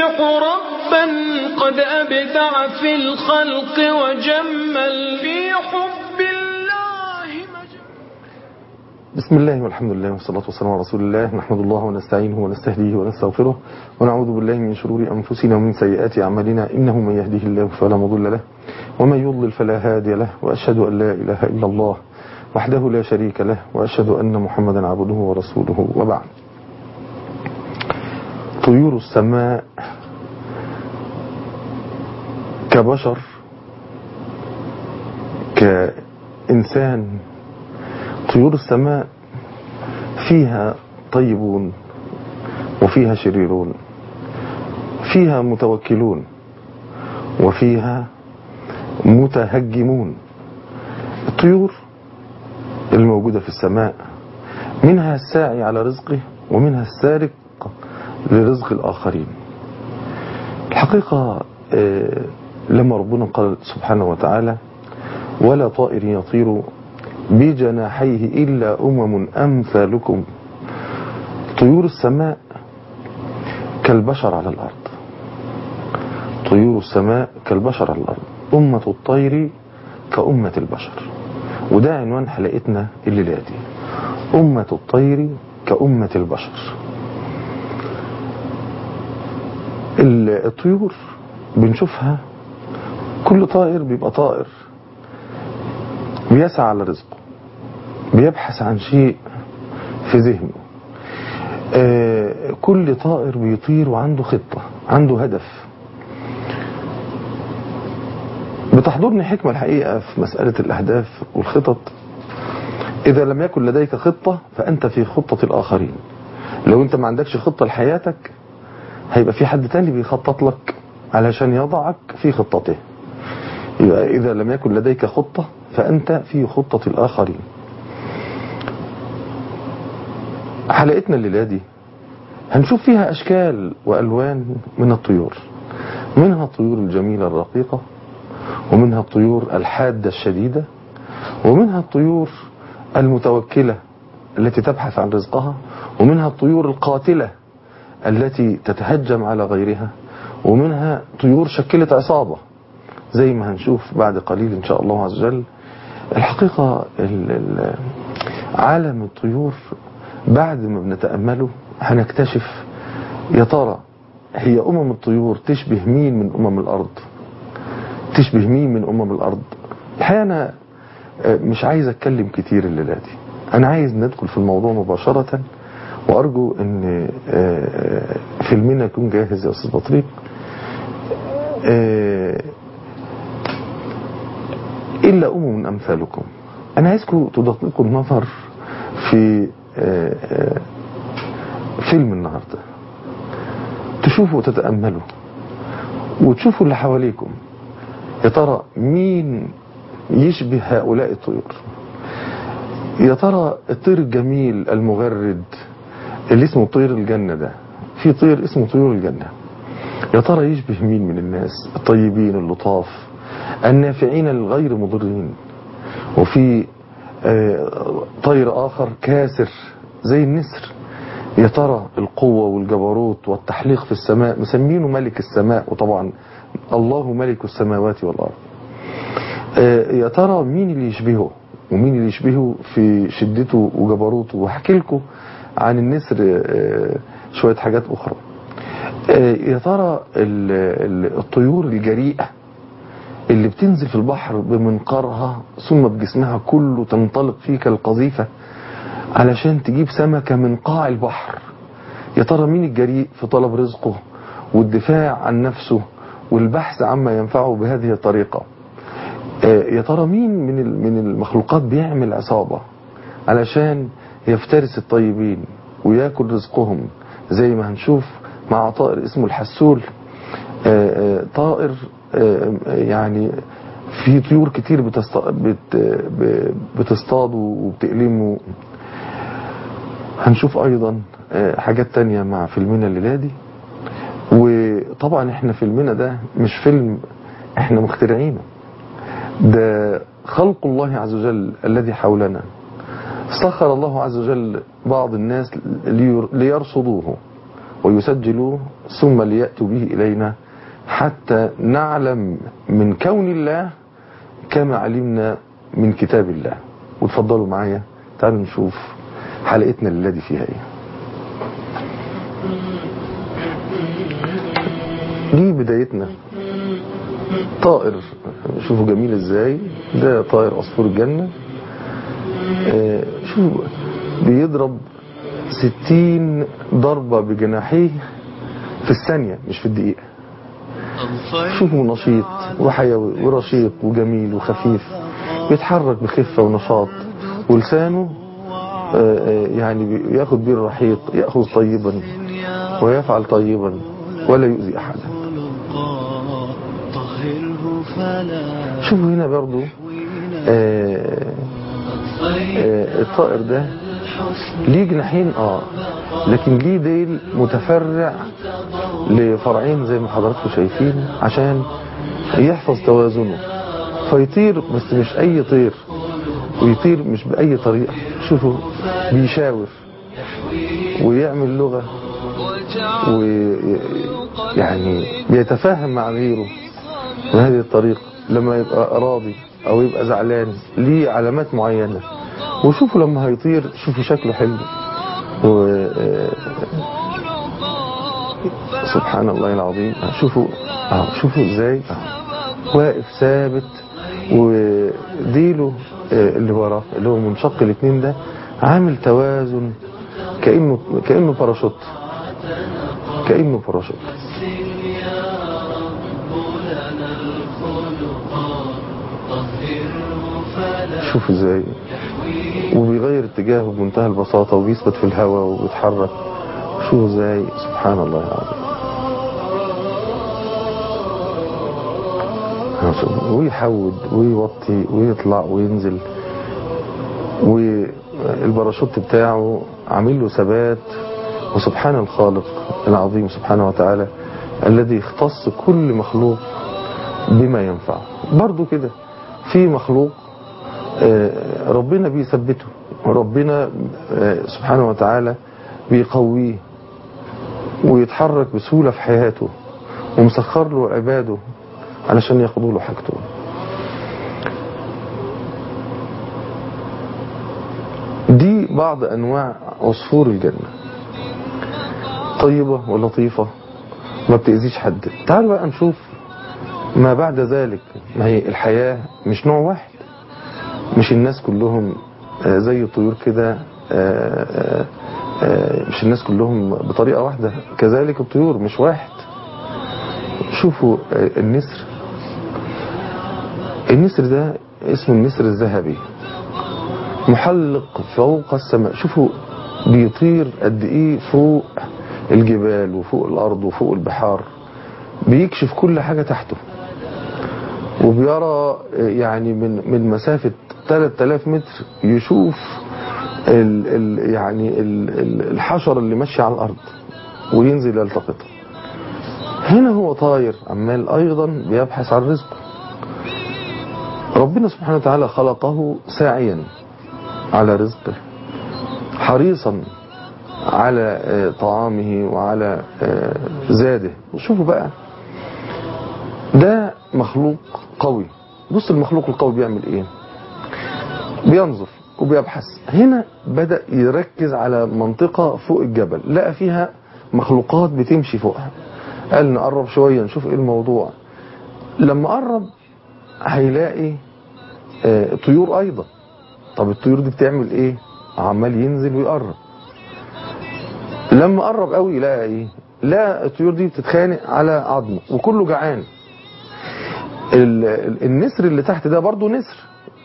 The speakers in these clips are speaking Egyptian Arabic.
يسبح ربا قد أبدع في الخلق وجمل في حب الله مجمل بسم الله والحمد لله والصلاة والسلام على رسول الله نحمد الله ونستعينه ونستهديه ونستغفره ونعوذ بالله من شرور أنفسنا ومن سيئات أعمالنا إنه من يهده الله فلا مضل له ومن يضلل فلا هادي له وأشهد أن لا إله إلا الله وحده لا شريك له وأشهد أن محمدا عبده ورسوله وبعد طيور السماء كبشر كإنسان طيور السماء فيها طيبون وفيها شريرون فيها متوكلون وفيها متهجمون الطيور الموجودة في السماء منها الساعي على رزقه ومنها السارق لرزق الآخرين الحقيقة لما ربنا قال سبحانه وتعالى ولا طائر يطير بجناحيه إلا أمم أمثالكم طيور السماء كالبشر على الأرض طيور السماء كالبشر على الأرض أمة الطير كأمة البشر وده عنوان حلقتنا الليلة دي أمة الطير كأمة البشر الطيور بنشوفها كل طائر بيبقى طائر بيسعى على رزقه بيبحث عن شيء في ذهنه آه كل طائر بيطير وعنده خطة عنده هدف بتحضرني حكمة الحقيقة في مسألة الأهداف والخطط إذا لم يكن لديك خطة فأنت في خطة الآخرين لو أنت ما عندكش خطة لحياتك هيبقى في حد تاني بيخطط لك علشان يضعك في خطته يبقى إذا لم يكن لديك خطة فأنت في خطة الآخرين حلقتنا الليلة دي هنشوف فيها أشكال وألوان من الطيور منها الطيور الجميلة الرقيقة ومنها الطيور الحادة الشديدة ومنها الطيور المتوكلة التي تبحث عن رزقها ومنها الطيور القاتلة التي تتهجم على غيرها ومنها طيور شكلت عصابة زي ما هنشوف بعد قليل إن شاء الله عز وجل الحقيقة عالم الطيور بعد ما بنتأمله هنكتشف يا ترى هي أمم الطيور تشبه مين من أمم الأرض تشبه مين من أمم الأرض الحقيقة أنا مش عايز أتكلم كتير الليلة دي أنا عايز ندخل في الموضوع مباشرة وأرجو أن فيلمنا يكون جاهز يا أستاذ بطريق إلا أمم أمثالكم أنا عايزكم تدققوا النظر في فيلم النهاردة تشوفوا وتتأملوا وتشوفوا اللي حواليكم يا ترى مين يشبه هؤلاء الطيور يا ترى الطير الجميل المغرد اللي اسمه طير الجنة ده في طير اسمه طيور الجنة يا ترى يشبه مين من الناس الطيبين اللطاف النافعين الغير مضرين وفي طير آخر كاسر زي النسر يا ترى القوة والجبروت والتحليق في السماء مسمينه ملك السماء وطبعا الله ملك السماوات والأرض يا ترى مين اللي يشبهه ومين اللي يشبهه في شدته وجبروته وحكي لكم عن النسر شوية حاجات أخرى يا ترى الطيور الجريئة اللي بتنزل في البحر بمنقارها ثم بجسمها كله تنطلق فيه كالقذيفة علشان تجيب سمكة من قاع البحر يا ترى مين الجريء في طلب رزقه والدفاع عن نفسه والبحث عما ينفعه بهذه الطريقة يا ترى مين من من المخلوقات بيعمل عصابة علشان يفترس الطيبين وياكل رزقهم زي ما هنشوف مع طائر اسمه الحسول طائر يعني في طيور كتير بتصطاد وبتألمه هنشوف ايضا حاجات تانية مع فيلمنا الليلة دي وطبعا احنا فيلمنا ده مش فيلم احنا مخترعينه ده خلق الله عز وجل الذي حولنا سخر الله عز وجل بعض الناس ليرصدوه ويسجلوه ثم ليأتوا به إلينا حتى نعلم من كون الله كما علمنا من كتاب الله وتفضلوا معايا تعالوا نشوف حلقتنا الليلة دي فيها ايه دي بدايتنا طائر شوفوا جميل ازاي ده طائر عصفور الجنة آه شوفوا بيضرب ستين ضربة بجناحيه في الثانية مش في الدقيقة شوفوا نشيط وحيوي ورشيق وجميل وخفيف بيتحرك بخفة ونشاط ولسانه آه، آه، يعني بياخد بيه الرحيق يأخذ طيبا ويفعل طيبا ولا يؤذي أحدا طهره فلا شوفوا هنا برضو آه، آه، الطائر ده ليه جناحين اه لكن ليه ديل متفرع لفرعين زي ما حضراتكم شايفين عشان يحفظ توازنه فيطير بس مش اي طير ويطير مش باي طريقه شوفوا بيشاور ويعمل لغه ويعني بيتفاهم مع غيره بهذه الطريقه لما يبقى راضي او يبقى زعلان ليه علامات معينه وشوفوا لما هيطير شوفوا شكله حلو و آه، سبحان الله العظيم شوفوا اهو شوفوا ازاي اهو واقف ثابت وديله آه، اللي وراه اللي هو منشق الاثنين ده عامل توازن كانه كانه باراشوت كانه باراشوت شوف ازاي وبيغير اتجاهه بمنتهى البساطة وبيثبت في الهواء وبيتحرك شوف ازاي سبحان الله العظيم ويحود ويوطي ويطلع وينزل والباراشوت بتاعه عامل له ثبات وسبحان الخالق العظيم سبحانه وتعالى الذي اختص كل مخلوق بما ينفعه برضو كده في مخلوق آه، ربنا بيثبته وربنا آه، سبحانه وتعالى بيقويه ويتحرك بسهولة في حياته ومسخر له عباده علشان يقضوا له حاجته دي بعض أنواع عصفور الجنة طيبة ولطيفة ما بتأذيش حد تعالوا بقى نشوف ما بعد ذلك ما هي الحياة مش نوع واحد مش الناس كلهم آه، زي الطيور كده آه، آه، آه، مش الناس كلهم بطريقة واحدة كذلك الطيور مش واحد شوفوا آه، النسر النسر ده اسمه النسر الذهبي محلق فوق السماء شوفوا بيطير قد ايه فوق الجبال وفوق الارض وفوق البحار بيكشف كل حاجة تحته وبيرى يعني من من مسافة 3000 متر يشوف ال ال يعني ال ال الحشر اللي ماشي على الأرض وينزل يلتقطه هنا هو طاير عمال أيضا بيبحث عن رزقه ربنا سبحانه وتعالى خلقه ساعيا على رزقه حريصا على آه، طعامه وعلى آه، زاده وشوفوا بقى ده مخلوق قوي بص المخلوق القوي بيعمل ايه بينظر وبيبحث هنا بدأ يركز على منطقة فوق الجبل لقى فيها مخلوقات بتمشي فوقها قال نقرب شوية نشوف ايه الموضوع لما قرب هيلاقي آه، طيور ايضا طب الطيور دي بتعمل ايه عمال ينزل ويقرب لما قرب قوي لقى ايه لا الطيور دي بتتخانق على عظمه وكله جعان ال- ال- النسر اللي تحت ده برضه نسر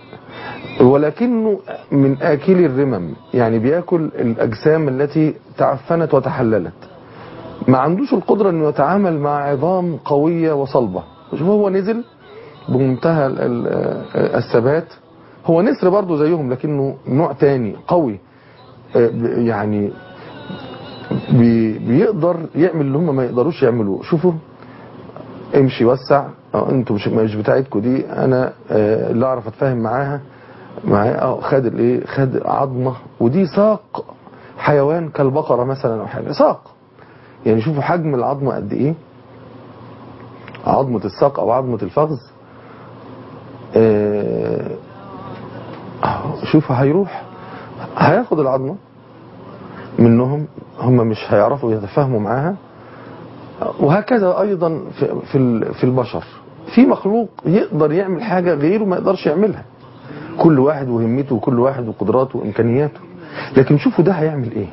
ولكنه من آكل الرمم يعني بياكل الأجسام التي تعفنت وتحللت ما عندوش القدرة انه يتعامل مع عظام قوية وصلبة شوف هو نزل بمنتهى ال- ال- الثبات هو نسر برضه زيهم لكنه نوع تاني قوي آه، ب- يعني بي بيقدر يعمل اللي هم ما يقدروش يعملوه شوفوا امشي وسع اه انتوا مش مش بتاعتكم دي انا آه، اللي اعرف اتفاهم معاها معايا اه خد الايه خد عظمه ودي ساق حيوان كالبقره مثلا او حاجه ساق يعني شوفوا حجم العظمة قد ايه عظمة الساق او عظمة الفخذ آه، شوفوا هيروح هياخد العظمة منهم هم مش هيعرفوا يتفاهموا معاها وهكذا ايضا في في ال- في البشر في مخلوق يقدر يعمل حاجة غيره ما يقدرش يعملها كل واحد وهمته وكل واحد وقدراته وامكانياته لكن شوفوا ده هيعمل ايه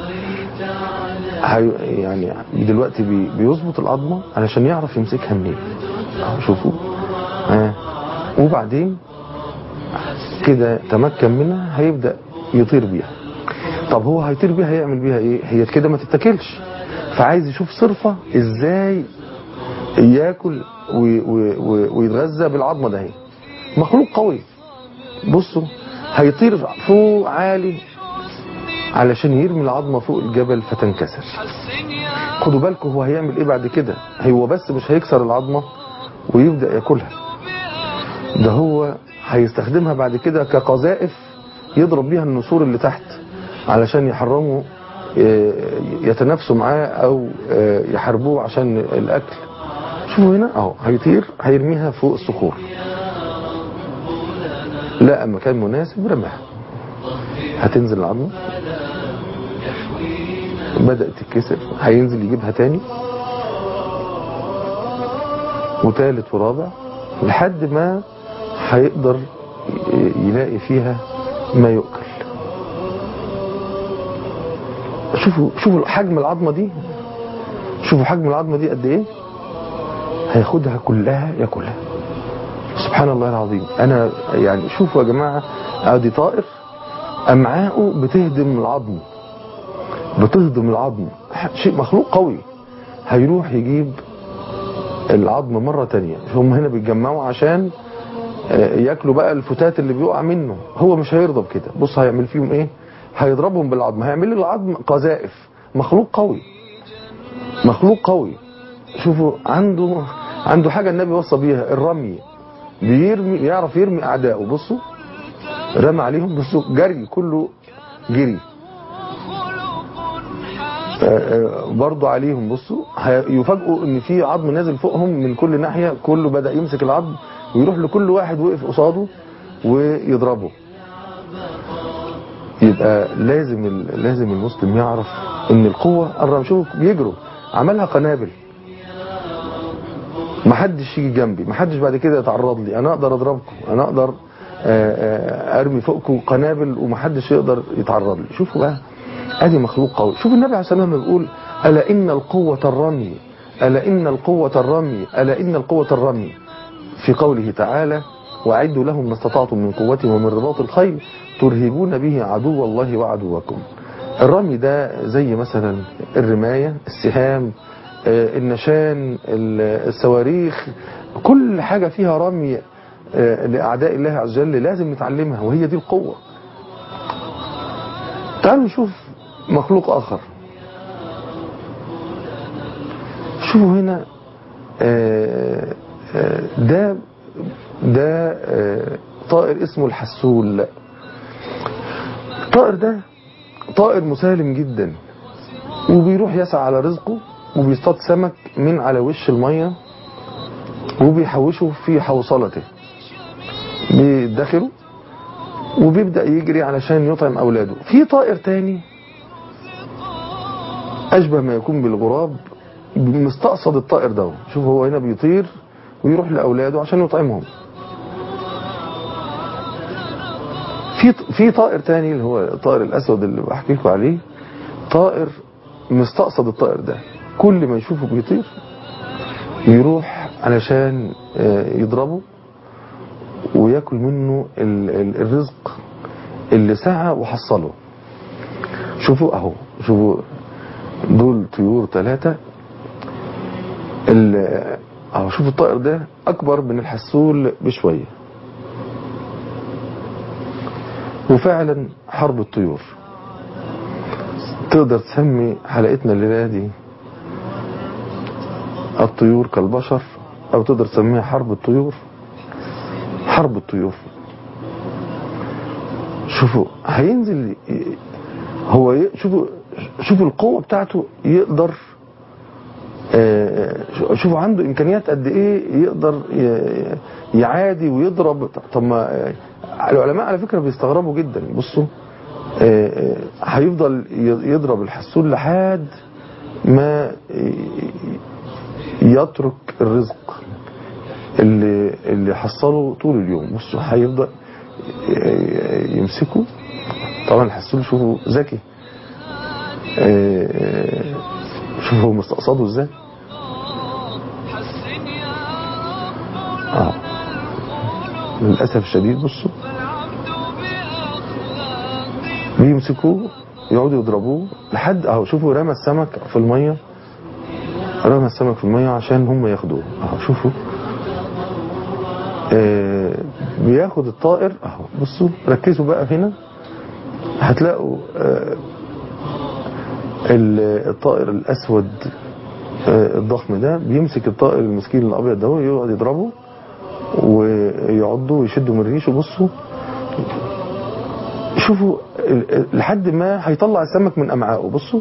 هي يعني دلوقتي بي بيظبط العظمة علشان يعرف يمسكها منين أهو شوفوا ها وبعدين كده تمكن منها هيبدأ يطير بيها طب هو هيطير بيها هيعمل بيها ايه هي كده ما تتاكلش فعايز يشوف صرفة ازاي ياكل وي- وي- وي- ويتغذى بالعظمة ده هي مخلوق قوي بصوا هيطير فوق عالي علشان يرمي العظمة فوق الجبل فتنكسر خدوا بالكم هو هيعمل ايه بعد كده هو بس مش هيكسر العظمة ويبدأ ياكلها ده هو هيستخدمها بعد كده كقذائف يضرب بيها النسور اللي تحت علشان يحرموا آه، يتنافسوا معاه او آه، يحاربوه عشان الاكل شوفوا هنا اهو هيطير هيرميها فوق الصخور لقى مكان مناسب رماها هتنزل العظمة بدأت تتكسر هينزل يجيبها تاني وتالت ورابع لحد ما هيقدر ي- يلاقي فيها ما يؤكل شوفوا شوفوا حجم العظمة دي شوفوا حجم العظمة دي قد ايه هياخدها كلها ياكلها سبحان الله العظيم انا يعني شوفوا يا جماعة ادي طائر امعاؤه بتهدم العظم بتهضم العظم شيء مخلوق قوي هيروح يجيب العظم مرة تانية هم هنا بيتجمعوا عشان آه، ياكلوا بقى الفتات اللي بيقع منه هو مش هيرضى بكده بص هيعمل فيهم ايه هيضربهم بالعظم هيعمل العظم قذائف مخلوق قوي مخلوق قوي شوفوا عنده عنده حاجة النبي وصى بيها الرمي بيرمي يعرف يرمي اعدائه بصوا رمى عليهم بصوا جري كله جري برضو عليهم بصوا هي- يفاجئوا ان في عظم نازل فوقهم من كل ناحية كله بدأ يمسك العظم ويروح لكل واحد وقف قصاده ويضربه يبقى لازم ال- لازم المسلم يعرف ان القوة الرم شوف بيجروا عملها قنابل ما حدش يجي جنبي ما حدش بعد كده يتعرض لي انا اقدر اضربكم انا اقدر آه، آه، ارمي فوقكم قنابل وما حدش يقدر يتعرض لي شوفوا بقى ادي مخلوق قوي شوف النبي عليه الصلاه والسلام بيقول الا ان القوه الرمي الا ان القوه الرمي الا ان القوه الرمي في قوله تعالى واعدوا لهم ما استطعتم من قوه ومن رباط الخيل ترهبون به عدو الله وعدوكم الرمي ده زي مثلا الرمايه السهام آه، النشان ال- الصواريخ كل حاجه فيها رمي آه، لاعداء الله عز وجل لازم نتعلمها وهي دي القوه تعالوا نشوف مخلوق آخر شوفوا هنا آه، آه، ده ده آه، طائر اسمه الحسول الطائر ده طائر مسالم جدا وبيروح يسعى على رزقه وبيصطاد سمك من على وش المية وبيحوشه في حوصلته بيدخله وبيبدأ يجري علشان يطعم أولاده في طائر تاني أشبه ما يكون بالغراب مستقصد الطائر ده شوف هو هنا بيطير ويروح لأولاده عشان يطعمهم في في طائر تاني اللي هو الطائر الأسود اللي بحكي لكم عليه طائر مستقصد الطائر ده كل ما يشوفه بيطير يروح علشان آه، يضربه وياكل منه ال- ال- الرزق اللي سعى وحصله شوفوا اهو شوفوا دول طيور ثلاثة ال- اهو شوفوا الطائر ده اكبر من الحسول بشوية وفعلا حرب الطيور تقدر تسمي حلقتنا الليلة دي الطيور كالبشر او تقدر تسميها حرب الطيور حرب الطيور شوفوا هينزل ي- هو ي- شوفوا شوفوا القوة بتاعته يقدر آه، شوفوا عنده امكانيات قد ايه يقدر ي- يعادي ويضرب طب ما آه، العلماء على فكره بيستغربوا جدا بصوا آه، آه، هيفضل ي- يضرب الحسون لحد ما ي- يترك الرزق اللي اللي حصله طول اليوم بصوا هيفضل ي- يمسكه طبعا الحسون شوفوا ذكي آه، آه، شوفوا مستقصده ازاي اه للاسف الشديد بصوا بيمسكوه يقعدوا يضربوه لحد اهو شوفوا رمى السمك في الميه رمى السمك في الميه عشان هم ياخدوه اهو شوفوا آه بياخد الطائر اهو بصوا ركزوا بقى هنا هتلاقوا آه ال- الطائر الاسود آه، الضخم ده بيمسك الطائر المسكين الابيض ده ويقعد يضربه ويعضه ويشده من ريشه بصوا شوفوا ال- ال- لحد ما هيطلع السمك من امعائه بصوا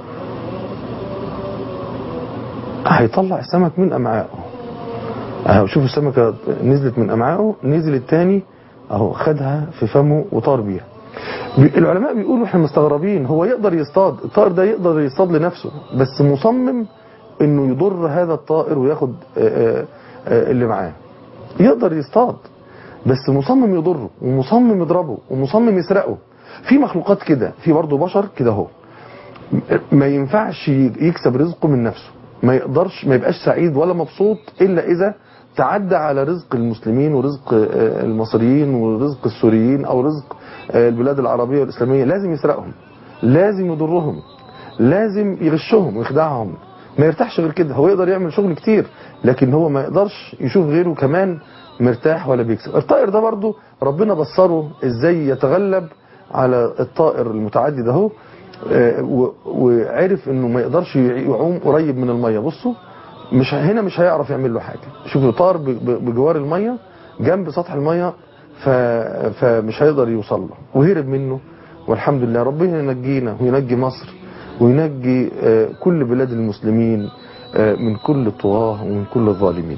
هيطلع السمك من امعائه اهو شوفوا السمكه نزلت من امعائه نزل التاني اهو خدها في فمه وطار بيها بي- العلماء بيقولوا احنا مستغربين هو يقدر يصطاد الطائر ده يقدر يصطاد لنفسه بس مصمم انه يضر هذا الطائر وياخد آه، آه، آه، اللي معاه يقدر يصطاد بس مصمم يضره ومصمم يضربه ومصمم يسرقه في مخلوقات كده في برضه بشر كده اهو ما ينفعش يكسب رزقه من نفسه ما يقدرش ما يبقاش سعيد ولا مبسوط الا اذا تعدى على رزق المسلمين ورزق آه، المصريين ورزق السوريين او رزق آه، البلاد العربيه والاسلاميه لازم يسرقهم لازم يضرهم لازم يغشهم ويخدعهم ما يرتاحش غير كده هو يقدر يعمل شغل كتير لكن هو ما يقدرش يشوف غيره كمان مرتاح ولا بيكسب الطائر ده برضو ربنا بصره ازاي يتغلب على الطائر المتعدي ده هو آه، و- وعرف انه ما يقدرش يعوم قريب من الميه بصوا مش هنا مش هيعرف يعمل له حاجه شوفوا طار ب- ب- بجوار الميه جنب سطح الميه ف... فمش هيقدر يوصل له وهرب منه والحمد لله ربنا ينجينا وينجي مصر وينجي آه، كل بلاد المسلمين آه، من كل الطغاة ومن كل الظالمين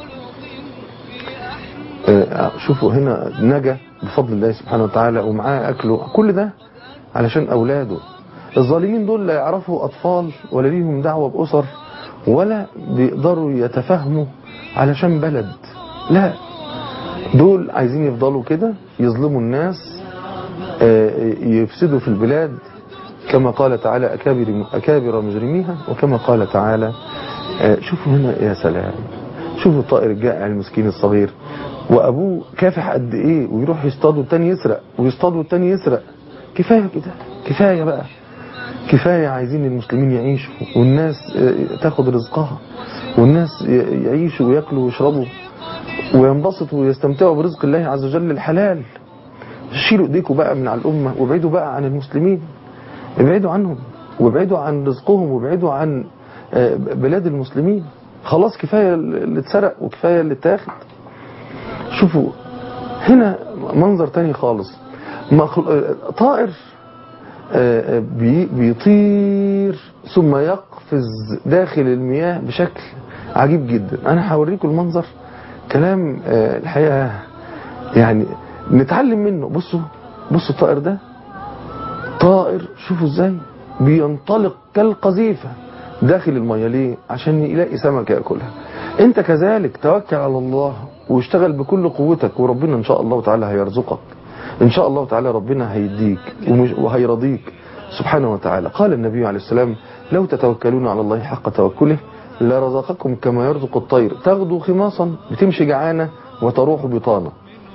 آه، شوفوا هنا نجا بفضل الله سبحانه وتعالى ومعاه أكله كل ده علشان أولاده الظالمين دول لا يعرفوا أطفال ولا ليهم دعوة بأسر ولا بيقدروا يتفهموا علشان بلد لا دول عايزين يفضلوا كده يظلموا الناس آه، يفسدوا في البلاد كما قال تعالى أكابر, أكابر مجرميها وكما قال تعالى آه، شوفوا هنا يا سلام شوفوا الطائر الجائع المسكين الصغير وأبوه كافح قد إيه ويروح يصطاد والتاني يسرق ويصطاد والتاني يسرق كفاية كده كفاية بقى كفاية عايزين المسلمين يعيشوا والناس آه، تاخد رزقها والناس ي- يعيشوا وياكلوا ويشربوا وينبسطوا ويستمتعوا برزق الله عز وجل الحلال شيلوا ايديكم بقى من على الأمة وابعدوا بقى عن المسلمين ابعدوا عنهم وابعدوا عن رزقهم وابعدوا عن آه، بلاد المسلمين خلاص كفاية اللي اتسرق وكفاية اللي اتاخد شوفوا هنا منظر تاني خالص مخل... آه، طائر آه، آه، بي- بيطير ثم يقفز داخل المياه بشكل عجيب جدا انا هوريكم المنظر كلام آه، الحقيقة يعني نتعلم منه بصوا بصوا الطائر ده طائر شوفوا ازاي بينطلق كالقذيفة داخل المية ليه عشان يلاقي سمكة يأكلها انت كذلك توكل على الله واشتغل بكل قوتك وربنا ان شاء الله تعالى هيرزقك ان شاء الله تعالى ربنا هيديك ومش- وهيرضيك سبحانه وتعالى قال النبي عليه السلام لو تتوكلون على الله حق توكله لرزقكم كما يرزق الطير تغدو خماصا بتمشي جعانة وتروح بطانة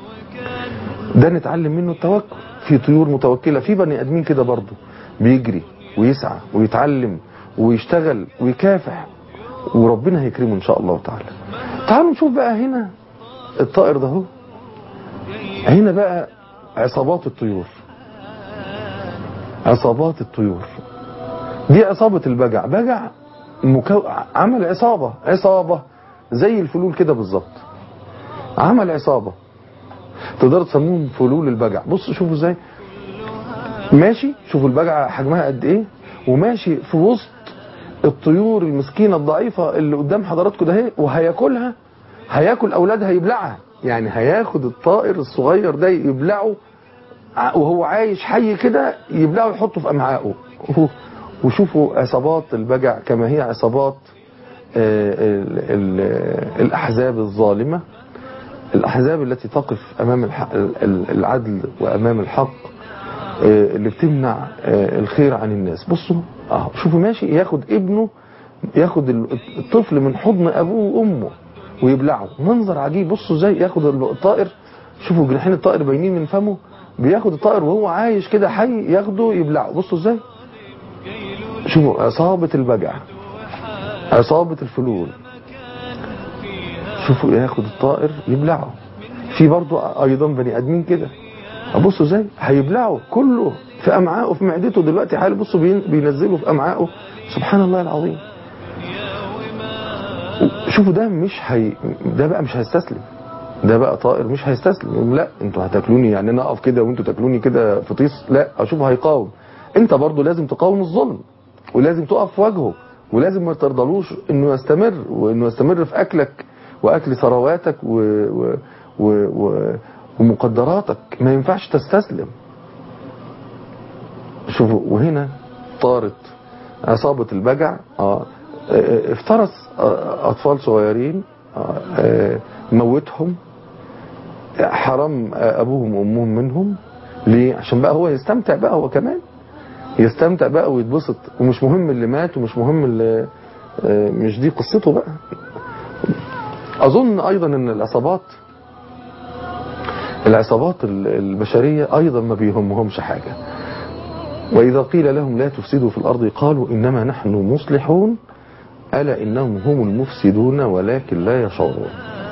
ده نتعلم منه التوكل في طيور متوكلة في بني ادمين كده برضه بيجري ويسعى ويتعلم ويشتغل ويكافح وربنا هيكرمه ان شاء الله تعالى تعالوا نشوف بقى هنا الطائر ده هو هنا بقى عصابات الطيور عصابات الطيور دي عصابة البجع بجع مكو... عمل عصابة عصابة زي الفلول كده بالظبط عمل عصابة تقدروا تسموهم فلول البجع بصوا شوفوا ازاي ماشي شوفوا البجعة حجمها قد ايه وماشي في وسط الطيور المسكينة الضعيفة اللي قدام حضراتكم ده اهي وهياكلها هياكل أولادها يبلعها يعني هياخد الطائر الصغير ده يبلعه ع- وهو عايش حي كده يبلعه يحطه في أمعائه وشوفوا عصابات البجع كما هي عصابات آه، ال- ال- الأحزاب الظالمة الأحزاب التي تقف أمام الح- ال- ال- العدل وأمام الحق آه، اللي بتمنع آه، الخير عن الناس بصوا اه شوفوا ماشي ياخد ابنه ياخد ال- الطفل من حضن أبوه وأمه ويبلعه منظر عجيب بصوا ازاي ياخد الطائر شوفوا جناحين الطائر باينين من فمه بياخد الطائر وهو عايش كده حي ياخده يبلعه بصوا ازاي شوفوا عصابة البجع عصابة الفلول شوفوا ياخد الطائر يبلعه في برضو ايضا بني ادمين كده ابصوا ازاي هيبلعوا كله في امعائه في معدته دلوقتي حال بصوا بين- بينزلوا في امعائه سبحان الله العظيم شوفوا ده مش هي ده بقى مش هيستسلم ده بقى طائر مش هيستسلم يقول لا انتوا هتاكلوني يعني انا اقف كده وانتوا تاكلوني كده فطيس لا اشوف هيقاوم انت برضو لازم تقاوم الظلم ولازم تقف في وجهه ولازم ما ترضلوش انه يستمر وانه يستمر في اكلك واكل ثرواتك و... و... و... و... ومقدراتك ما ينفعش تستسلم شوفوا وهنا طارت عصابة البجع اه اه، افترس اه، اطفال صغيرين اه، اه، موتهم حرام اه، ابوهم وامهم منهم ليه عشان بقى هو يستمتع بقى هو كمان يستمتع بقى ويتبسط ومش مهم اللي مات ومش مهم اللي اه، مش دي قصته بقى اظن ايضا ان العصابات العصابات ال- البشرية ايضا ما بيهمهمش حاجة وإذا قيل لهم لا تفسدوا في الأرض قالوا إنما نحن مصلحون ألا إنهم هم المفسدون ولكن لا يشعرون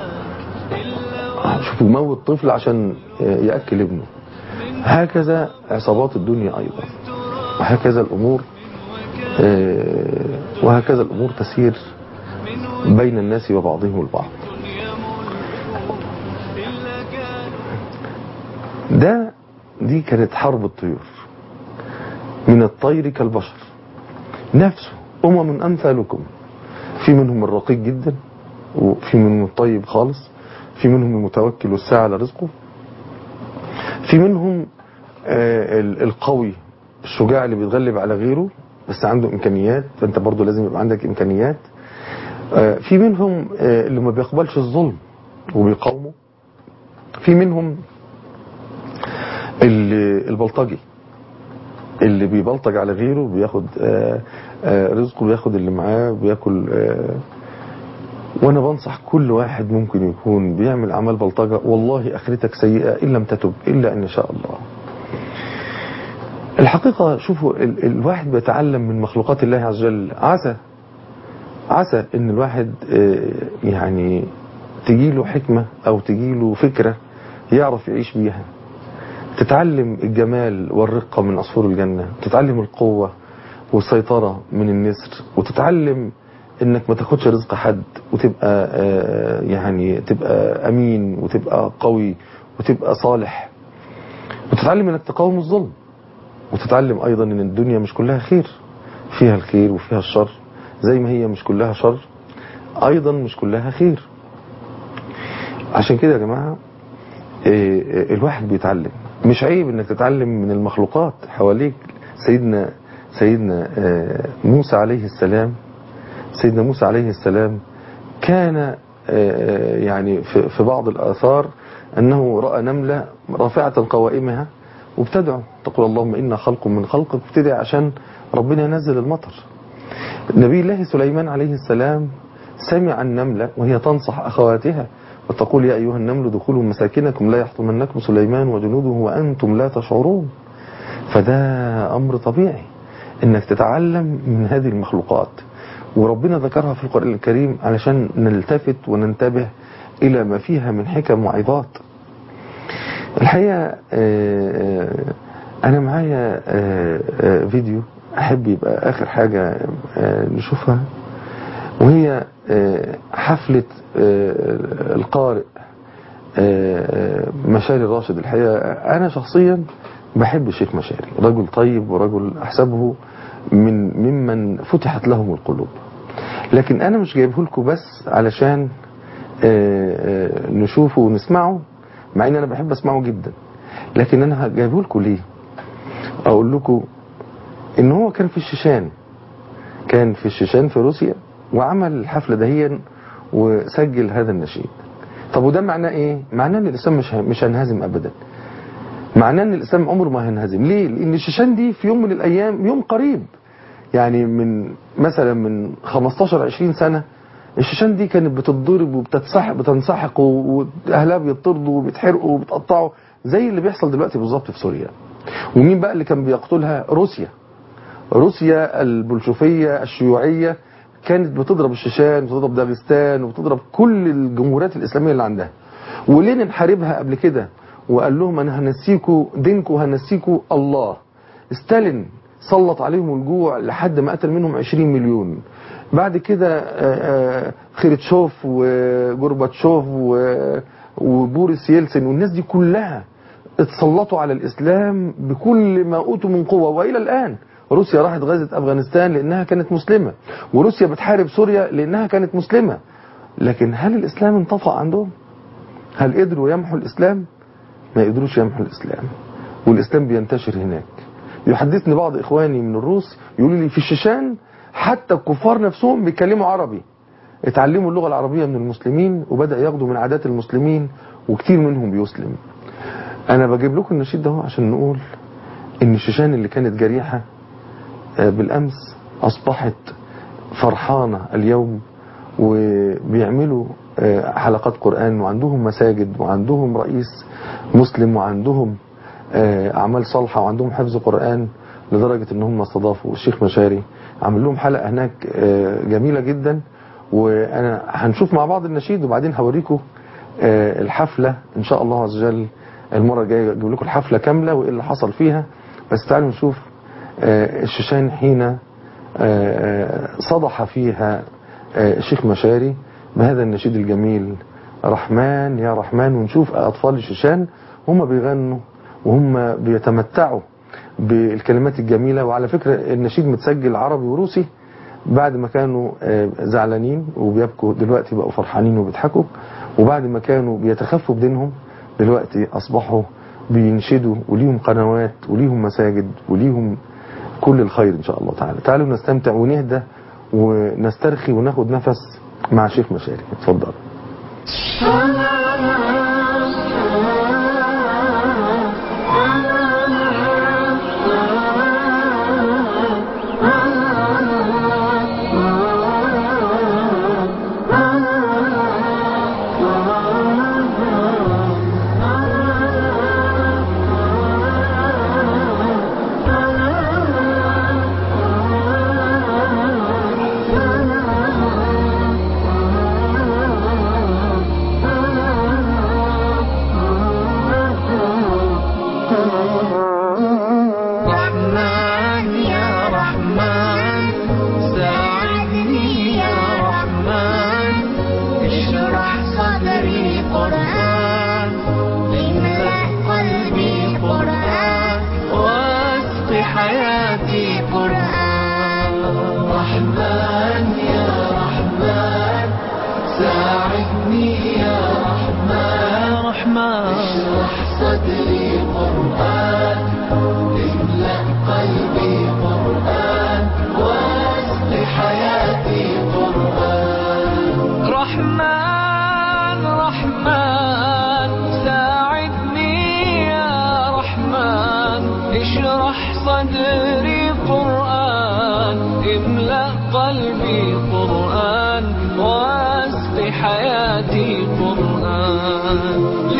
شوفوا موت طفل عشان يأكل ابنه هكذا عصابات الدنيا أيضا وهكذا الأمور آه، وهكذا الأمور تسير بين الناس وبعضهم البعض ده دي كانت حرب الطيور من الطير كالبشر نفسه أمم أمثالكم في منهم الرقيق جدا وفي منهم الطيب خالص في منهم المتوكل والساعة على رزقه في منهم آه، ال- القوي الشجاع اللي بيتغلب على غيره بس عنده إمكانيات فأنت برضو لازم يبقى عندك إمكانيات آه، في منهم آه، اللي ما بيقبلش الظلم وبيقاومه في منهم اللي- البلطجي اللي بيبلطج على غيره بياخد آه، آه، رزقه بياخد اللي معاه بياكل آه، وانا بنصح كل واحد ممكن يكون بيعمل اعمال بلطجه والله اخرتك سيئه ان لم تتب الا ان شاء الله الحقيقه شوفوا ال الواحد بيتعلم من مخلوقات الله عز وجل عسى عسى ان الواحد آه، يعني تجيله حكمه او تجيله فكره يعرف يعيش بيها تتعلم الجمال والرقة من عصفور الجنة تتعلم القوة والسيطرة من النسر وتتعلم انك ما تاخدش رزق حد وتبقى آه، يعني تبقى امين وتبقى قوي وتبقى صالح وتتعلم انك تقاوم الظلم وتتعلم ايضا ان الدنيا مش كلها خير فيها الخير وفيها الشر زي ما هي مش كلها شر ايضا مش كلها خير عشان كده يا جماعة آه، آه، الواحد بيتعلم مش عيب انك تتعلم من المخلوقات حواليك سيدنا سيدنا آه، موسى عليه السلام سيدنا موسى عليه السلام كان آه، يعني في في بعض الآثار أنه رأى نملة رافعة قوائمها وابتدعوا تقول اللهم إنا خلق من خلقك ابتدع عشان ربنا ينزل المطر نبي الله سليمان عليه السلام سمع النملة وهي تنصح أخواتها وتقول يا أيها النمل دخلوا مساكنكم لا يحطمنكم سليمان وجنوده وأنتم لا تشعرون فده أمر طبيعي إنك تتعلم من هذه المخلوقات وربنا ذكرها في القرآن الكريم علشان نلتفت وننتبه إلى ما فيها من حكم وعظات الحقيقة آه، آه، أنا معايا آه، آه، فيديو أحب يبقى آخر حاجة آه، نشوفها وهي آه، حفلة آه، القارئ آه، مشاري الراشد الحقيقة أنا شخصيا بحب الشيخ مشاري رجل طيب ورجل أحسبه من ممن فتحت لهم القلوب لكن انا مش جايبه لكم بس علشان آه، آه، نشوفه ونسمعه مع ان انا بحب اسمعه جدا لكن انا جايبه لكم ليه اقول لكم ان هو كان في الشيشان كان في الشيشان في روسيا وعمل الحفلة دهيا وسجل هذا النشيد طب وده معناه ايه معناه ان الاسلام مش ه- مش هينهزم ابدا معناه ان الاسلام عمره ما هينهزم ليه لان الشيشان دي في يوم من الايام يوم قريب يعني من مثلا من 15 20 سنة الشيشان دي كانت بتتضرب وبتتسحق بتنسحق و- واهلها بيطردوا وبيتحرقوا وبتقطعوا زي اللي بيحصل دلوقتي بالظبط في سوريا ومين بقى اللي كان بيقتلها روسيا روسيا البلشوفية الشيوعية كانت بتضرب الشيشان وبتضرب داغستان وبتضرب كل الجمهوريات الإسلامية اللي عندها ولينين حاربها قبل كده وقال لهم أنا هنسيكوا دينكوا هنسيكوا الله ستالين سلط عليهم الجوع لحد ما قتل منهم 20 مليون بعد كده آه، آه، خيرتشوف وجورباتشوف و- وبوريس يلسن والناس دي كلها اتسلطوا على الإسلام بكل ما أوتوا من قوة وإلى الآن روسيا راحت غزت أفغانستان لأنها كانت مسلمة وروسيا بتحارب سوريا لأنها كانت مسلمة لكن هل الإسلام انطفأ عندهم؟ هل قدروا يمحوا الإسلام؟ ما قدروش يمحوا الإسلام والإسلام بينتشر هناك يحدثني بعض إخواني من الروس يقولوا لي في الشيشان حتى الكفار نفسهم بيتكلموا عربي اتعلموا اللغة العربية من المسلمين وبدأ ياخدوا من عادات المسلمين وكتير منهم بيسلم انا بجيب لكم النشيد ده عشان نقول ان الشيشان اللي كانت جريحة آه، بالامس اصبحت فرحانة اليوم وبيعملوا آه، حلقات قرآن وعندهم مساجد وعندهم رئيس مسلم وعندهم آه، اعمال صالحة وعندهم حفظ قرآن لدرجة ان هم استضافوا الشيخ مشاري عمل لهم حلقة هناك آه، جميلة جدا وانا هنشوف مع بعض النشيد وبعدين هوريكم آه، الحفلة ان شاء الله عز وجل المرة الجاية اجيب لكم الحفلة كاملة وايه اللي حصل فيها بس تعالوا نشوف آه، الشيشان حين آه، آه، صدح فيها آه، الشيخ مشاري بهذا النشيد الجميل رحمن يا رحمن ونشوف أطفال الشيشان هم بيغنوا وهم بيتمتعوا بالكلمات الجميلة وعلى فكرة النشيد متسجل عربي وروسي بعد ما كانوا آه، زعلانين وبيبكوا دلوقتي بقوا فرحانين وبيضحكوا وبعد ما كانوا بيتخفوا بدينهم دلوقتي أصبحوا بينشدوا وليهم قنوات وليهم مساجد وليهم كل الخير إن شاء الله تعالى تعالوا نستمتع ونهدى ونسترخي وناخد نفس مع شيخ مشاري اتفضل رحمن يا رحمن ساعدني يا رحمن اشرح صدري قرآن املأ قلبي قرآن واسق حياتي قرآن رحمن يا رحمن ساعدني يا رحمن رحمن اشرح صدري قرآن املأ قلبي قرآن واسق حياتي قرآن رحمن رحمن ساعدني يا رحمن اشرح صدري قرآن املأ قلبي قرآن واسق حياتي قرآن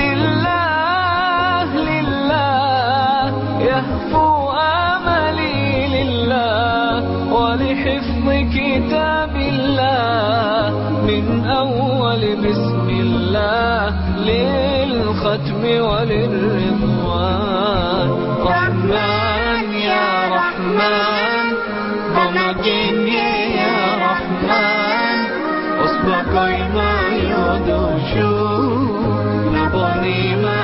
لله لله يهفو املي لله ولحفظ كتاب الله من اول بسم الله للختم وللرضوان رحمن يا رحمن بمجيني يا رحمن اصبحي ما يدوشو نبني ما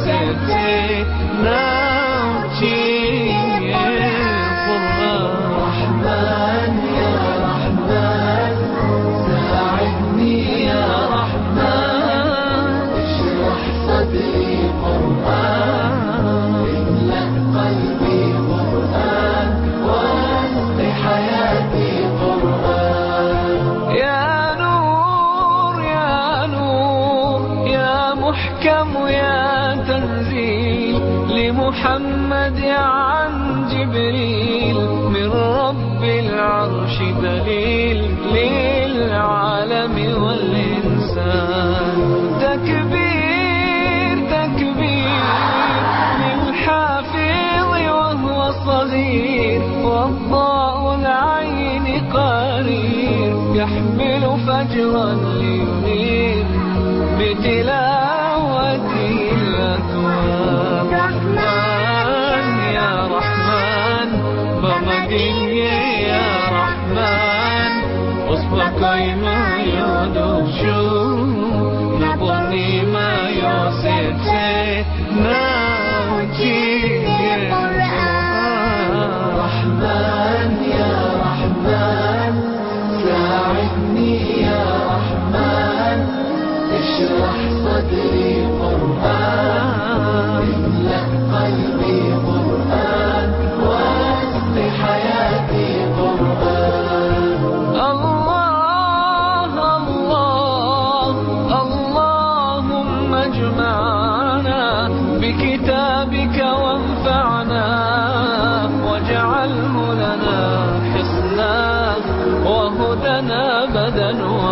يوسفي نوتي القرآن الحكم يا تنزيل لمحمد عن جبريل من رب العرش دليل للعالم والإنسان تكبير تكبير للحافظ وهو صغير والضاء العين قرير يحمل فجرا لينير بتلاوته الأكوان رحمن يا رحمن بمدينة يا رحمن أصبك ما يدوشو نبني ما يوسف ناوتي رحمن يا رحمن ساعدني يا رحمن اشرح صدري قرآن املأ قلبي قرآن واسق حياتي قرآن الله الله اللهم اجمعنا بكتابك وانفعنا واجعله لنا حصنا وهدنا بدا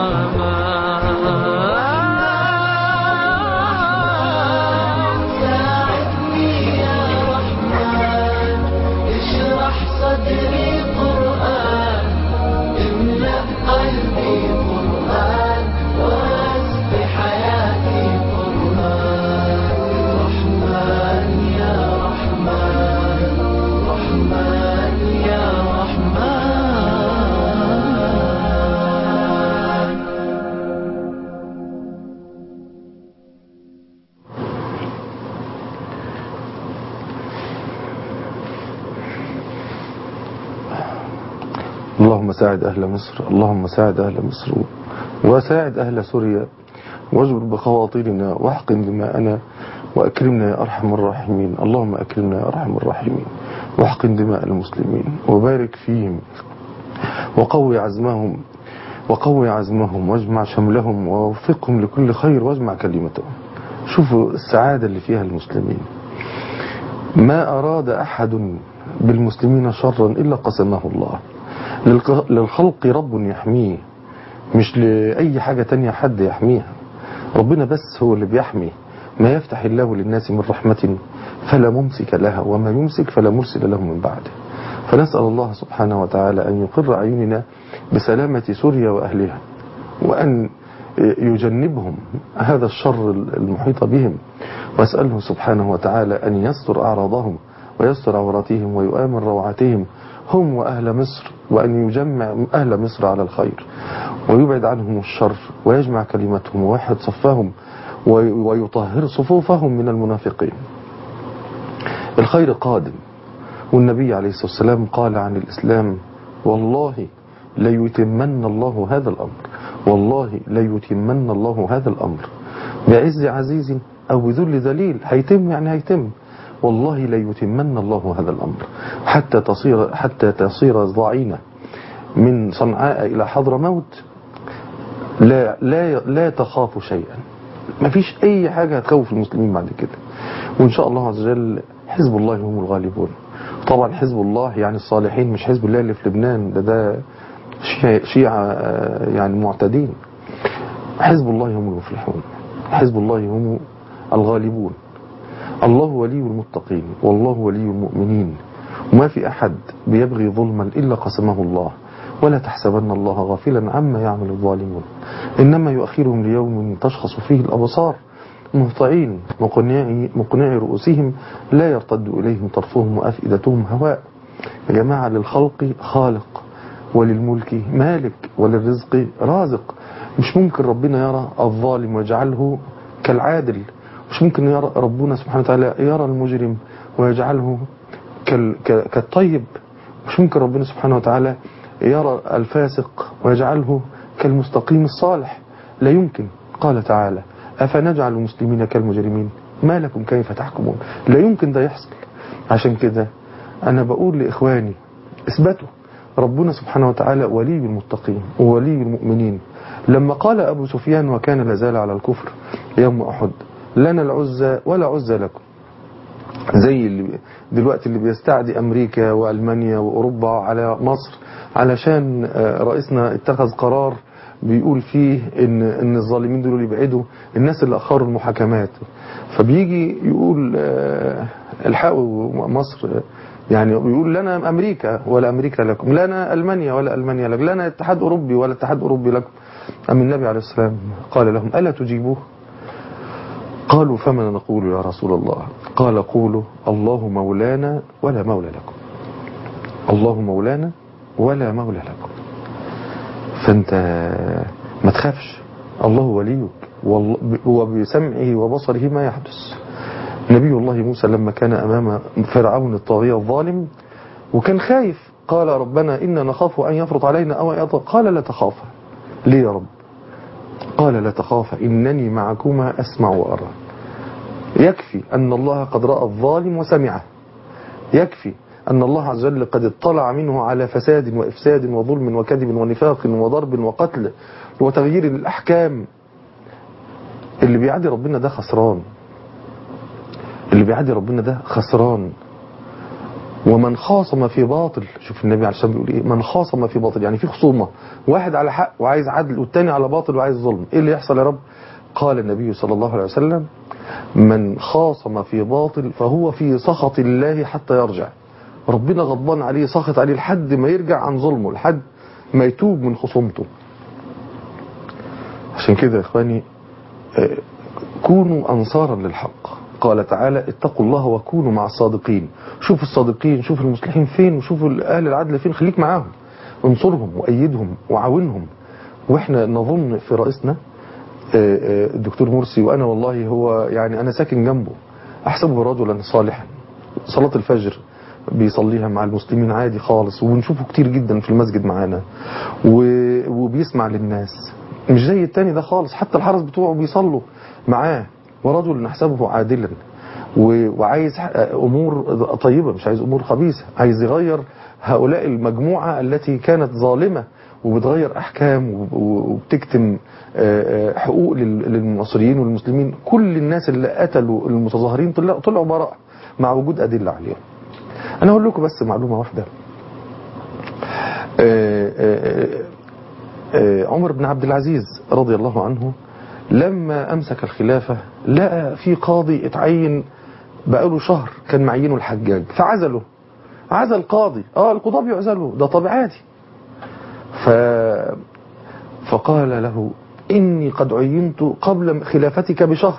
وما ساعدني يا رحمن اشرح صدري قرآن املأ قلبي قرآن واسق حياتي قرآن رحمن يا رحمن رحمن يا رحمن اللهم ساعد أهل مصر اللهم ساعد أهل مصر وساعد أهل سوريا واجبر بخواطرنا واحقن دماءنا وأكرمنا يا أرحم الراحمين اللهم أكرمنا يا أرحم الراحمين واحقن دماء المسلمين وبارك فيهم وقوي عزمهم وقوي عزمهم واجمع شملهم ووفقهم لكل خير واجمع كلمتهم شوفوا السعادة اللي فيها المسلمين ما أراد أحد بالمسلمين شرا إلا قسمه الله للق- للخلق رب يحميه مش لأي حاجة تانية حد يحميها ربنا بس هو اللي بيحمي ما يفتح الله للناس من رحمة فلا ممسك لها وما يمسك فلا مرسل له من بعده فنسأل الله سبحانه وتعالى أن يقر أعيننا بسلامة سوريا وأهلها وأن يجنبهم هذا الشر المحيط بهم وأسأله سبحانه وتعالى أن يستر أعراضهم ويستر عوراتهم ويؤمن روعاتهم هم وأهل مصر وأن يجمع أهل مصر على الخير ويبعد عنهم الشر ويجمع كلمتهم ويوحد صفهم وي- ويطهر صفوفهم من المنافقين الخير قادم والنبي عليه الصلاة والسلام قال عن الإسلام والله ليتمن الله هذا الأمر والله ليتمن الله هذا الأمر بعز عزيز أو بذل ذليل هيتم يعني هيتم والله ليتمن الله هذا الأمر حتى تصير حتى تصير ضعينة من صنعاء إلى حضر موت لا لا لا تخاف شيئا ما فيش أي حاجة هتخوف المسلمين بعد كده وإن شاء الله عز وجل حزب الله هم الغالبون طبعا حزب الله يعني الصالحين مش حزب الله اللي في لبنان ده ده شيعة, شيعة آه، يعني معتدين حزب الله هم المفلحون حزب الله هم الغالبون الله ولي المتقين والله ولي المؤمنين وما في أحد بيبغي ظلما إلا قسمه الله ولا تحسبن الله غافلا عما يعمل الظالمون إنما يؤخرهم ليوم تشخص فيه الأبصار مهطعين مقنعي, مقنعي رؤوسهم لا يرتد إليهم طرفهم وأفئدتهم هواء يا جماعة للخلق خالق وللملك مالك وللرزق رازق مش ممكن ربنا يرى الظالم ويجعله كالعادل مش ممكن يرى ربنا سبحانه وتعالى يرى المجرم ويجعله كال- ك- كالطيب مش ممكن ربنا سبحانه وتعالى يرى الفاسق ويجعله كالمستقيم الصالح لا يمكن قال تعالى أفنجعل المسلمين كالمجرمين ما لكم كيف تحكمون لا يمكن ده يحصل عشان كده أنا بقول لإخواني اثبتوا ربنا سبحانه وتعالى ولي المتقين وولي المؤمنين لما قال أبو سفيان وكان لازال على الكفر يوم أحد لنا العزة ولا عزة لكم زي اللي دلوقتي اللي بيستعدي أمريكا وألمانيا وأوروبا على مصر علشان آه، رئيسنا اتخذ قرار بيقول فيه ان ان الظالمين دول يبعدوا الناس اللي اخروا المحاكمات فبيجي يقول آه، الحقوا مصر آه، يعني بيقول لنا امريكا ولا امريكا لكم لنا المانيا ولا المانيا لكم لنا اتحاد اوروبي ولا اتحاد اوروبي لكم ام النبي عليه السلام قال لهم الا تجيبوه قالوا فما نقول يا رسول الله قال قولوا الله مولانا ولا مولى لكم الله مولانا ولا مولى لكم فانت ما تخافش الله وليك والله- وبسمعه وبصره ما يحدث نبي الله موسى لما كان أمام فرعون الطاغية الظالم وكان خايف قال ربنا إنا نخاف أن يفرط علينا أو يطغى قال لا تخافا ليه يا رب قال لا تخافا إنني معكما أسمع وأرى يكفي أن الله قد رأى الظالم وسمعه يكفي أن الله عز وجل قد اطلع منه على فساد وإفساد وظلم وكذب ونفاق وضرب وقتل وتغيير الأحكام اللي بيعدي ربنا ده خسران اللي بيعدي ربنا ده خسران ومن خاصم في باطل شوف النبي عليه الصلاه والسلام بيقول ايه من خاصم في باطل يعني في خصومه واحد على حق وعايز عدل والتاني على باطل وعايز ظلم ايه اللي يحصل يا رب قال النبي صلى الله عليه وسلم من خاصم في باطل فهو في سخط الله حتى يرجع ربنا غضبان عليه سخط عليه لحد ما يرجع عن ظلمه لحد ما يتوب من خصومته عشان كده يا اخواني آه، كونوا انصارا للحق قال تعالى اتقوا الله وكونوا مع الصادقين شوفوا الصادقين شوفوا المصلحين فين وشوفوا اهل العدل فين خليك معاهم انصرهم وايدهم وعاونهم واحنا نظن في رئيسنا آه، آه، الدكتور مرسي وانا والله هو يعني انا ساكن جنبه احسبه رجلا صالحا صلاة الفجر بيصليها مع المسلمين عادي خالص وبنشوفه كتير جدا في المسجد معانا و- وبيسمع للناس مش زي التاني ده خالص حتى الحرس بتوعه بيصلوا معاه ورجل نحسبه عادلا و- وعايز ح- امور طيبه مش عايز امور خبيثه عايز يغير هؤلاء المجموعه التي كانت ظالمه وبتغير احكام وب- وبتكتم آه، آه، حقوق لل- للمصريين والمسلمين كل الناس اللي قتلوا المتظاهرين طلعوا طلعوا براء مع وجود ادله عليهم انا اقول لكم بس معلومه واحده آه، آه، آه، عمر بن عبد العزيز رضي الله عنه لما امسك الخلافه لقى في قاضي اتعين بقاله شهر كان معينه الحجاج فعزله عزل قاضي اه القضاة بيعزلوا ده طبيعي عادي ف فقال له إني قد عينت قبل خلافتك بشهر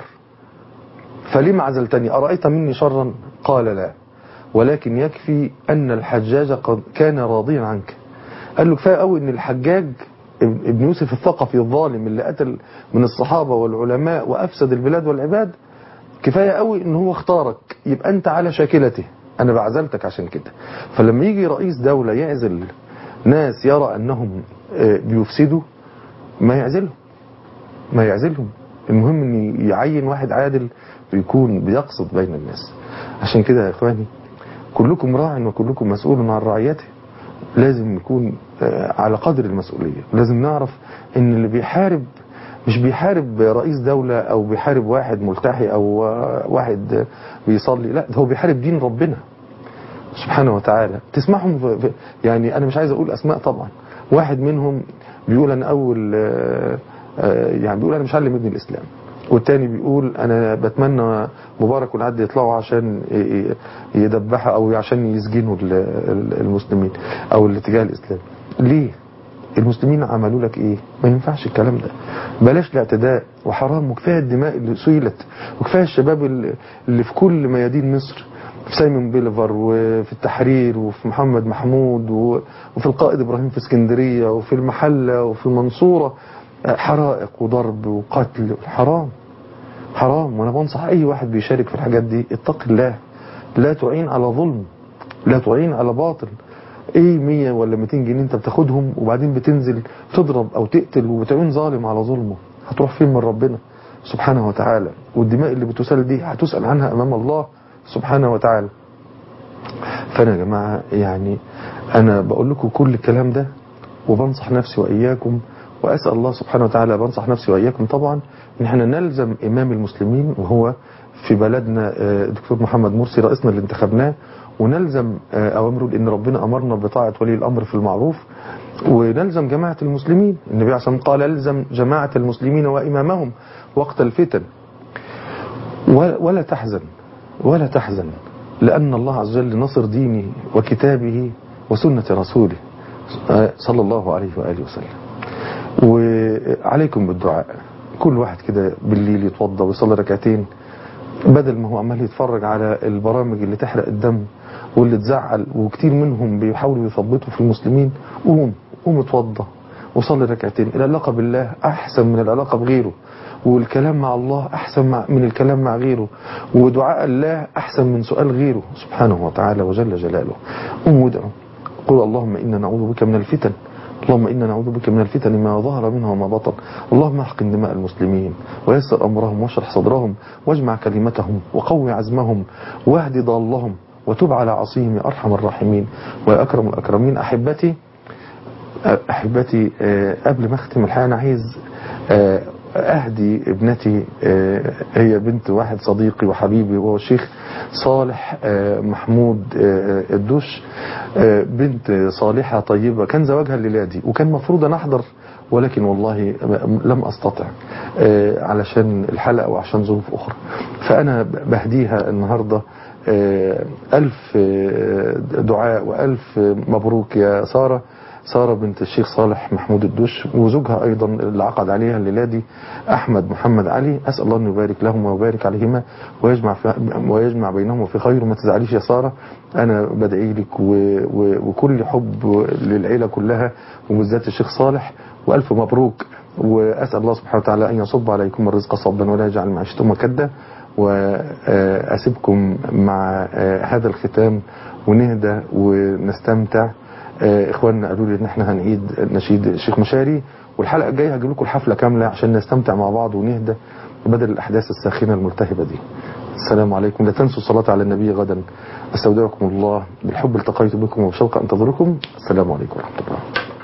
فلم عزلتني أرأيت مني شرا قال لا ولكن يكفي أن الحجاج قد كان راضيا عنك قال له كفاية قوي أن الحجاج ابن يوسف الثقفي الظالم اللي قتل من الصحابة والعلماء وأفسد البلاد والعباد كفاية قوي ان هو اختارك يبقى انت على شاكلته انا بعزلتك عشان كده فلما يجي رئيس دولة يعزل ناس يرى انهم آه، بيفسدوا ما يعزلهم ما يعزلهم المهم ان يعين واحد عادل ويكون بيقصد بين الناس عشان كده يا اخواني كلكم راع وكلكم مسؤول عن رعيته لازم نكون آه، على قدر المسؤولية لازم نعرف ان اللي بيحارب مش بيحارب رئيس دولة او بيحارب واحد ملتحي او آه، واحد بيصلي لا ده هو بيحارب دين ربنا سبحانه وتعالى تسمعهم في في- يعني انا مش عايز اقول اسماء طبعا واحد منهم بيقول انا اول آه، آه، يعني بيقول انا مش هعلم ابني الاسلام والتاني بيقول انا بتمنى مبارك والعدل يطلعوا عشان ي- ي- يدبحوا او عشان يسجنوا ال- ال- المسلمين او الاتجاه الاسلامي ليه المسلمين عملوا لك ايه ما ينفعش الكلام ده بلاش الاعتداء وحرام وكفايه الدماء اللي سيلت وكفايه الشباب اللي اللي في كل ميادين مصر في سايمون بيليفر وفي التحرير وفي محمد محمود و- وفي القائد ابراهيم في اسكندريه وفي المحله وفي المنصوره حرائق وضرب وقتل حرام حرام وانا بنصح اي واحد بيشارك في الحاجات دي اتق الله لا تعين على ظلم لا تعين على باطل ايه 100 ولا 200 جنيه انت بتاخدهم وبعدين بتنزل تضرب او تقتل وبتعين ظالم على ظلمه هتروح فين من ربنا سبحانه وتعالى والدماء اللي بتسال دي هتسال عنها امام الله سبحانه وتعالى فانا يا جماعه يعني انا بقول لكم كل الكلام ده وبنصح نفسي واياكم وأسأل الله سبحانه وتعالى بنصح نفسي وإياكم طبعا إن احنا نلزم إمام المسلمين وهو في بلدنا آه، الدكتور محمد مرسي رئيسنا اللي انتخبناه ونلزم آه، أوامره لأن ربنا أمرنا بطاعة ولي الأمر في المعروف ونلزم جماعة المسلمين النبي عليه الصلاة والسلام قال الزم جماعة المسلمين وإمامهم وقت الفتن و- ولا تحزن ولا تحزن لأن الله عز وجل نصر دينه وكتابه وسنة رسوله آه، صلى الله عليه وآله وسلم وعليكم بالدعاء كل واحد كده بالليل يتوضى ويصلي ركعتين بدل ما هو عمال يتفرج على البرامج اللي تحرق الدم واللي تزعل وكتير منهم بيحاولوا يثبطوا في المسلمين قوم قوم اتوضى وصلي ركعتين العلاقة بالله أحسن من العلاقة بغيره والكلام مع الله أحسن مع من الكلام مع غيره ودعاء الله أحسن من سؤال غيره سبحانه وتعالى وجل جلاله قوم وادعوا قل اللهم إنا نعوذ بك من الفتن اللهم إنا نعوذ بك من الفتن ما ظهر منها وما بطن اللهم احقن دماء المسلمين ويسر أمرهم واشرح صدرهم واجمع كلمتهم وقوي عزمهم واهد ضالهم وتب على عصيهم يا أرحم الراحمين ويا أكرم الأكرمين أحبتي أحبتي آه، قبل ما أختم الحقيقة أنا عايز آه، أهدي ابنتي آه، هي بنت واحد صديقي وحبيبي وهو الشيخ صالح آه، محمود آه، الدوش آه، بنت صالحة طيبة كان زواجها الليلة دي وكان مفروض أن أحضر ولكن والله لم أستطع آه، علشان الحلقة وعشان ظروف أخرى فأنا بهديها النهاردة آه، ألف آه، دعاء وألف مبروك يا سارة سارة بنت الشيخ صالح محمود الدوش وزوجها أيضا اللي عقد عليها الليلة دي أحمد محمد علي أسأل الله أن يبارك لهم ويبارك عليهما ويجمع, في ويجمع بينهم في خير وما تزعليش يا سارة أنا بدعي لك و... و... وكل حب للعيلة كلها وبالذات الشيخ صالح وألف مبروك وأسأل الله سبحانه وتعالى أن يصب عليكم الرزق صبا ولا يجعل معيشتكم مكدة وأسيبكم مع آه، هذا الختام ونهدى ونستمتع آه، اخواننا قالوا لي ان احنا هنعيد نشيد الشيخ مشاري والحلقه الجايه هجيب لكم الحفله كامله عشان نستمتع مع بعض ونهدى بدل الاحداث الساخنه الملتهبه دي السلام عليكم لا تنسوا الصلاه على النبي غدا استودعكم الله بالحب التقيت بكم وبشوق انتظركم السلام عليكم ورحمه الله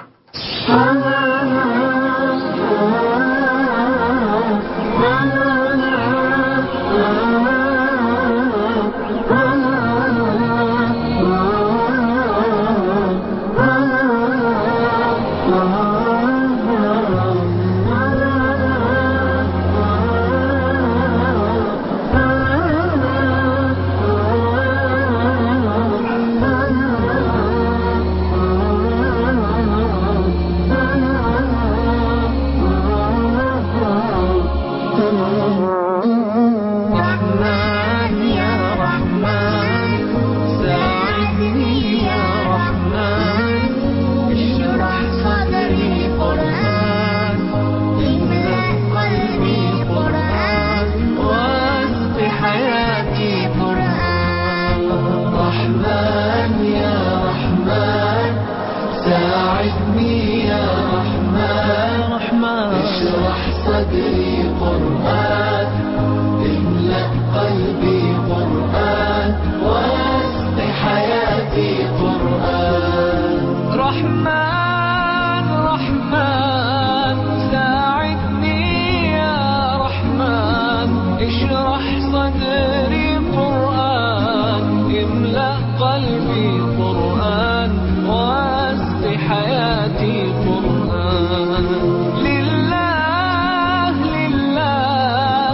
رحمن يا رحمن ساعدني يا رحمن اشرح صدري قرآن املأ قلبي قرآن واسق حياتي قرآن رحمن يا رحمن ساعدني يا رحمن رحمن اشرح صدري قرآن املأ قلبي قرآن واسق حياتي قرآن رحمن رحمن ساعدني يا رحمن اشرح صدري قرآن املأ قلبي قرآن واسق حياتي قرآن لله لله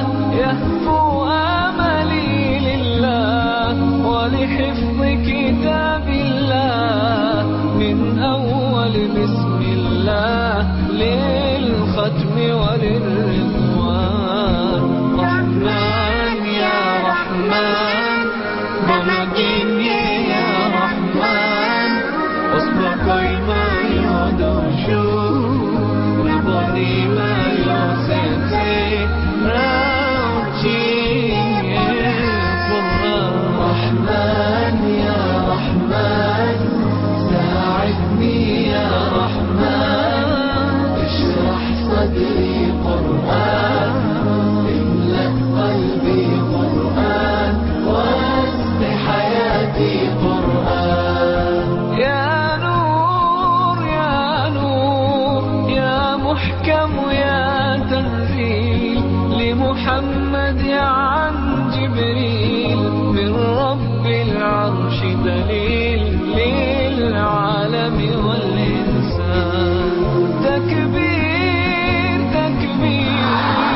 محمد يا عن جبريل من رب العرش دليل للعالم والإنسان تكبير تكبير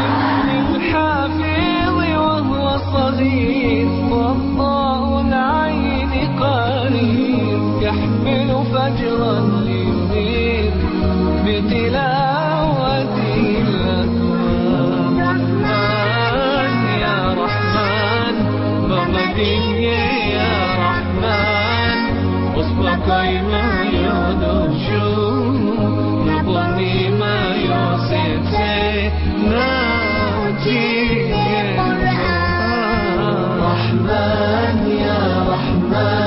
للحافظ وهو صغير والضاء العين قريب يحمل فجرا لينير بتلاوته الأكوان رحمن يا رحمن بغدي يا رحمن أصبك ما يدوشو نبني ما يوسف ناجي رحمن يا رحمن